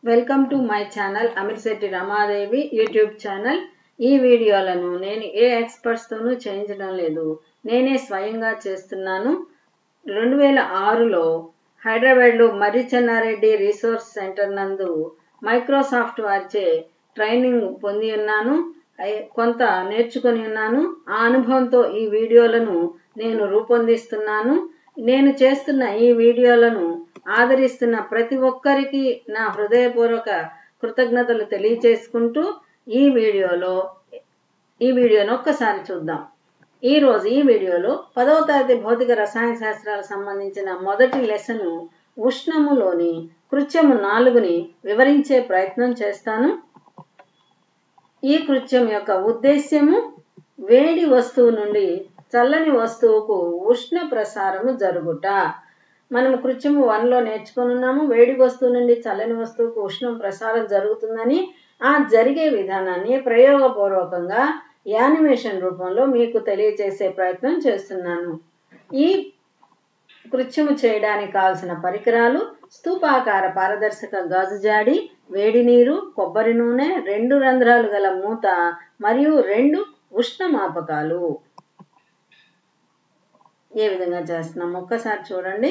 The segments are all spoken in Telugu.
welcome to my channel Amirshetti Ramadevi YouTube channel ఈ వీడియోలను నేను ఏ ఎక్స్పర్ట్స్తోనూ చేయించడం లేదు నేనే స్వయంగా చేస్తున్నాను రెండు వేల ఆరులో హైదరాబాద్లో మర్రి చెన్నారెడ్డి రీసోర్స్ సెంటర్ నందు మైక్రోసాఫ్ట్ వారిచే ట్రైనింగ్ పొంది ఉన్నాను అయ్- కొంత నేర్చుకొని ఉన్నాను ఆ అనుభవంతో ఈ వీడియోలను నేను రూపొందిస్తున్నాను నేను చేస్తున్న ఈ వీడియోలను ఆదరిస్తున్న ప్రతి ఒక్కరికి నా హృదయపూర్వక కృతజ్ఞతలు తెలియచేసుకుంటూ ఈ వీడియోలో ఈ వీడియోను ఒక్కసారి చూద్దాం ఈ రోజు ఈ వీడియోలో పదవ తరగతి భౌతిక రసాయన శాస్త్రాలకు సంబంధించిన మొదటి లెసన్ ఉష్ణములోని కృత్యము నాలుగుని వివరించే ప్రయత్నం చేస్తాను ఈ కృత్యం యొక్క ఉద్దేశ్యము వేడి వస్తువు నుండి చల్లని వస్తువుకు ఉష్ణ ప్రసారము జరుగుట మనం కృత్యము వన్ లో నేర్చుకొని ఉన్నాము వేడి వస్తువు నుండి చల్లని వస్తువుకు ఉష్ణం ప్రసారం జరుగుతుందని ఆ జరిగే విధానాన్ని ప్రయోగపూర్వకంగా యానిమేషన్ రూపంలో మీకు తెలియజేసే ప్రయత్నం చేస్తున్నాను ఈ కృత్యము చేయడానికి కావలసిన పరికరాలు స్తూపాకార పారదర్శక గాజు జాడి వేడి నీరు కొబ్బరి నూనె రెండు రంధ్రాలు గల మూత మరియు రెండు ఉష్ణమాపకాలు ఏ విధంగా చేస్తున్నాం ఒక్కసారి చూడండి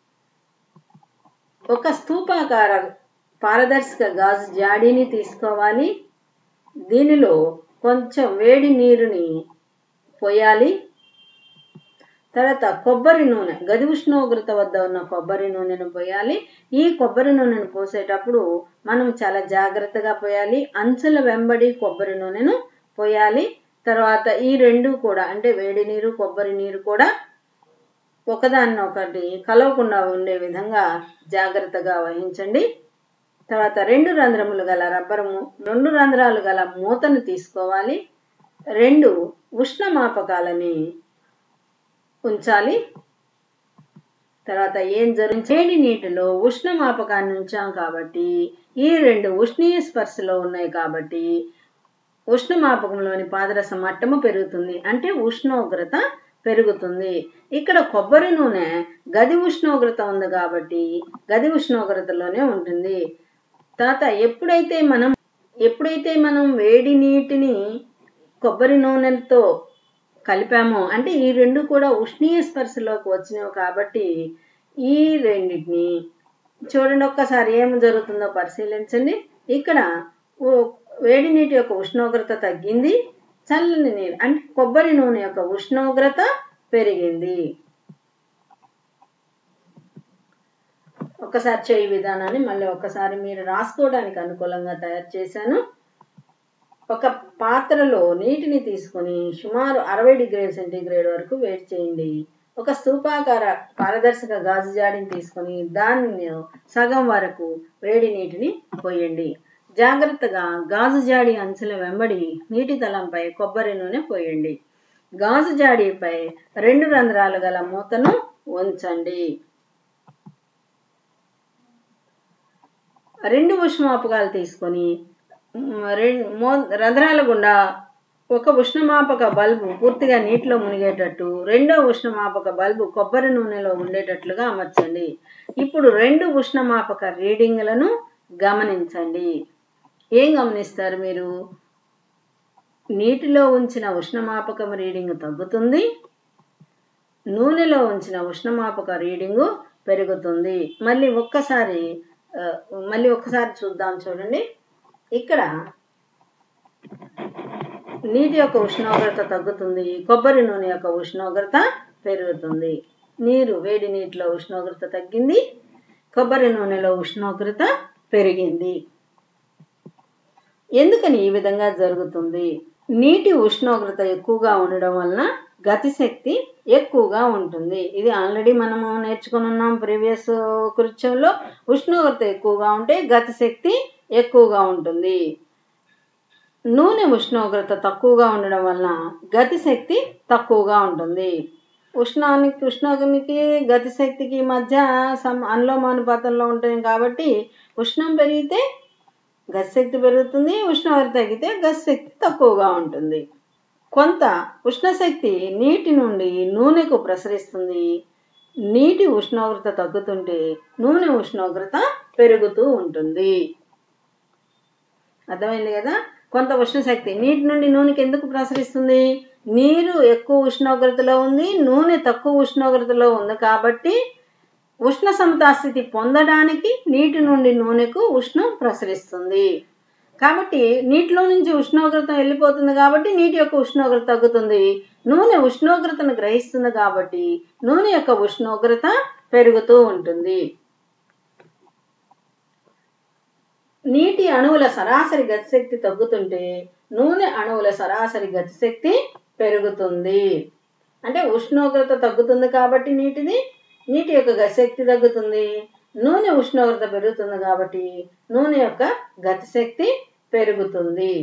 ఒక స్తూపాకార పారదర్శక గాజు జాడీని తీసుకోవాలి దీనిలో కొంచెం వేడి నీరుని పోయాలి తర్వాత కొబ్బరి నూనె గది ఉష్ణోగ్రత వద్ద ఉన్న కొబ్బరి నూనెను పోయాలి ఈ కొబ్బరి నూనెను పోసేటప్పుడు మనం చాలా జాగ్రత్తగా పోయాలి అంచుల వెంబడి కొబ్బరి నూనెను పోయాలి తర్వాత ఈ రెండు కూడా అంటే వేడి నీరు కొబ్బరి నీరు కూడా ఒకదాన్ని ఒకటి కలవకుండా ఉండే విధంగా జాగ్రత్తగా వహించండి తర్వాత రెండు రంధ్రములు గల రబ్బరు మూ- రెండు రంధ్రాలు గల మూతను తీసుకోవాలి రెండు ఉష్ణమాపకాలని ఉంచాలి తర్వాత ఏం జరుగుతుంది చేడి నీటిలో ఉష్ణమాపకాన్ని ఉంచాం కాబట్టి ఈ రెండు ఉష్ణీయ స్పర్శలో ఉన్నాయి కాబట్టి ఉష్ణమాపకంలోని పాదరస మట్టము పెరుగుతుంది అంటే ఉష్ణోగ్రత పెరుగుతుంది ఇక్కడ కొబ్బరి నూనె గది ఉష్ణోగ్రత ఉంది కాబట్టి గది ఉష్ణోగ్రతలోనే ఉంటుంది తర్వాత ఎప్పుడైతే మనం ఎప్పుడైతే మనం వేడి నీటిని కొబ్బరి నూనెతో కలిపామో అంటే ఈ రెండు కూడా ఉష్ణీయ స్పర్శలోకి వచ్చినవి కాబట్టి ఈ రెండింటిని చూడండి ఒక్కసారి ఏం జరుగుతుందో పరిశీలించండి ఇక్కడ ఓ- వేడి నీటి యొక్క ఉష్ణోగ్రత తగ్గింది చల్లని నీరు అంటే కొబ్బరి నూనె యొక్క ఉష్ణోగ్రత పెరిగింది ఒకసారి చేయి విధానాన్ని మళ్ళీ ఒకసారి మీరు రాసుకోవడానికి అనుకూలంగా తయారు చేశాను ఒక పాత్రలో నీటిని తీసుకొని సుమారు అరవై డిగ్రీల సెంటీగ్రేడ్ వరకు వేడి చేయండి ఒక స్తూపాకార పారదర్శక గాజు జాడిని తీసుకొని దాన్ని సగం వరకు వేడి నీటిని పోయండి జాగ్రత్తగా గాజు జాడి అంచుల వెంబడి నీటి తలంపై కొబ్బరి నూనె పోయండి గాజు జాడీపై రెండు రంధ్రాలు గల మూతను ఉంచండి రెండు ఉష్ణమాపకాలు తీసుకొని మ్, రెండు మో రంధ్రాల గుండా ఒక ఉష్ణమాపక బల్బు పూర్తిగా నీటిలో మునిగేటట్టు రెండో ఉష్ణమాపక బల్బు కొబ్బరి నూనెలో ఉండేటట్లుగా అమర్చండి ఇప్పుడు రెండు ఉష్ణమాపక రీడింగ్లను గమనించండి ఏం గమనిస్తారు మీరు నీటిలో ఉంచిన ఉష్ణమాపకం రీడింగ్ తగ్గుతుంది నూనెలో ఉంచిన ఉష్ణమాపక రీడింగు పెరుగుతుంది మళ్ళీ ఒక్కసారి ఆ, మళ్ళీ ఒక్కసారి చూద్దాం చూడండి ఇక్కడ నీటి యొక్క ఉష్ణోగ్రత తగ్గుతుంది కొబ్బరి నూనె యొక్క ఉష్ణోగ్రత పెరుగుతుంది నీరు వేడి నీటిలో ఉష్ణోగ్రత తగ్గింది కొబ్బరి నూనెలో ఉష్ణోగ్రత పెరిగింది ఎందుకని ఈ విధంగా జరుగుతుంది నీటి ఉష్ణోగ్రత ఎక్కువగా ఉండడం వలన గతిశక్తి ఎక్కువగా ఉంటుంది ఇది ఆల్రెడీ మనము నేర్చుకుని ఉన్నాం ప్రీవియస్ కృత్యంలో ఉష్ణోగ్రత ఎక్కువగా ఉంటే గతిశక్తి ఎక్కువగా ఉంటుంది నూనె ఉష్ణోగ్రత తక్కువగా ఉండడం వలన గతిశక్తి తక్కువగా ఉంటుంది ఉష్ణానికి ఉష్ణోగ్నికి గతిశక్తికి మధ్య సమ అనులోమానుపాతంలో ఉంటుంది కాబట్టి ఉష్ణం పెరిగితే గతిశక్తి పెరుగుతుంది ఉష్ణోగ్రత తగ్గితే గతిశక్తి తక్కువగా ఉంటుంది కొంత ఉష్ణశక్తి నీటి నుండి నూనెకు ప్రసరిస్తుంది నీటి ఉష్ణోగ్రత తగ్గుతుంటే నూనె ఉష్ణోగ్రత పెరుగుతూ ఉంటుంది అర్థమైంది కదా కొంత ఉష్ణశక్తి నీటి నుండి నూనెకి ఎందుకు ప్రసరిస్తుంది నీరు ఎక్కువ ఉష్ణోగ్రతలో ఉంది నూనె తక్కువ ఉష్ణోగ్రతలో ఉంది కాబట్టి ఉష్ణ సమతాస్థితి పొందడానికి నీటి నుండి నూనెకు ఉష్ణం ప్రసరిస్తుంది కాబట్టి నీటిలో నుంచి ఉష్ణోగ్రత వెళ్ళిపోతుంది కాబట్టి నీటి యొక్క ఉష్ణోగ్రత తగ్గుతుంది నూనె ఉష్ణోగ్రతను గ్రహిస్తుంది కాబట్టి నూనె యొక్క ఉష్ణోగ్రత పెరుగుతూ ఉంటుంది నీటి అణువుల సరాసరి గతిశక్తి తగ్గుతుంటే నూనె అణువుల సరాసరి గతిశక్తి పెరుగుతుంది అంటే ఉష్ణోగ్రత తగ్గుతుంది కాబట్టి నీటిది నీటి యొక్క గతిశక్తి తగ్గుతుంది నూనె ఉష్ణోగ్రత పెరుగుతుంది కాబట్టి నూనె యొక్క గతిశక్తి పెరుగుతుంది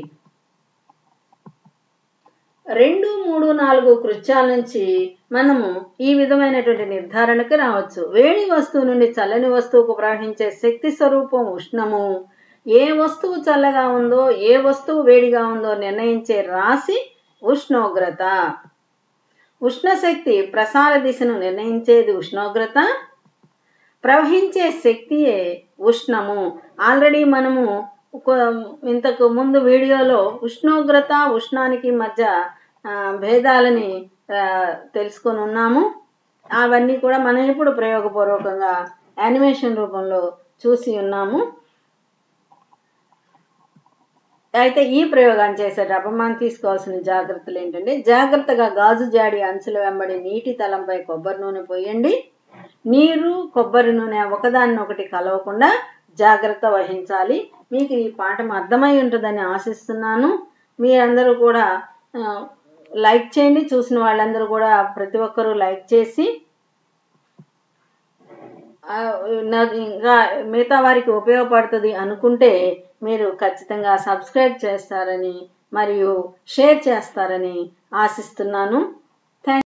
రెండు మూడు నాలుగు కృత్యాల నుంచి మనము ఈ విధమైనటువంటి నిర్ధారణకు రావచ్చు వేడి వస్తువు నుండి చల్లని వస్తువుకు ప్రవహించే శక్తి స్వరూపం ఉష్ణము ఏ వస్తువు చల్లగా ఉందో ఏ వస్తువు వేడిగా ఉందో నిర్ణయించే రాశి ఉష్ణోగ్రత ఉష్ణశక్తి ప్రసార దిశను నిర్ణయించేది ఉష్ణోగ్రత ప్రవహించే శక్తియే ఉష్ణము ఆల్రెడీ మనము ఒక ఇంతకు ముందు వీడియోలో ఉష్ణోగ్రత ఉష్ణానికి మధ్య ఆ, భేదాలని ఆ, తెలుసుకొని ఉన్నాము అవన్నీ కూడా మనం ఇప్పుడు ప్రయోగపూర్వకంగా యానిమేషన్ రూపంలో చూసి ఉన్నాము అయితే ఈ ప్రయోగాన్ని చేసేటప్పుడు మనం తీసుకోవాల్సిన జాగ్రత్తలు ఏంటంటే జాగ్రత్తగా గాజు జాడి అంచుల వెంబడి నీటి తలంపై కొబ్బరి నూనె పోయండి నీరు కొబ్బరి నూనె ఒకదాన్ని ఒకటి కలవకుండా జాగ్రత్త వహించాలి మీకు ఈ పాఠం అర్థమై ఉంటుందని ఆశిస్తున్నాను మీరందరూ కూడా ఆ, లైక్ చేయండి చూసిన వాళ్ళందరూ కూడా ప్రతి ఒక్కరూ లైక్ చేసి ఆ, నా- ఇంకా మిగతా వారికి ఉపయోగపడుతుంది అనుకుంటే మీరు ఖచ్చితంగా సబ్స్క్రైబ్ చేస్తారని మరియు షేర్ చేస్తారని ఆశిస్తున్నాను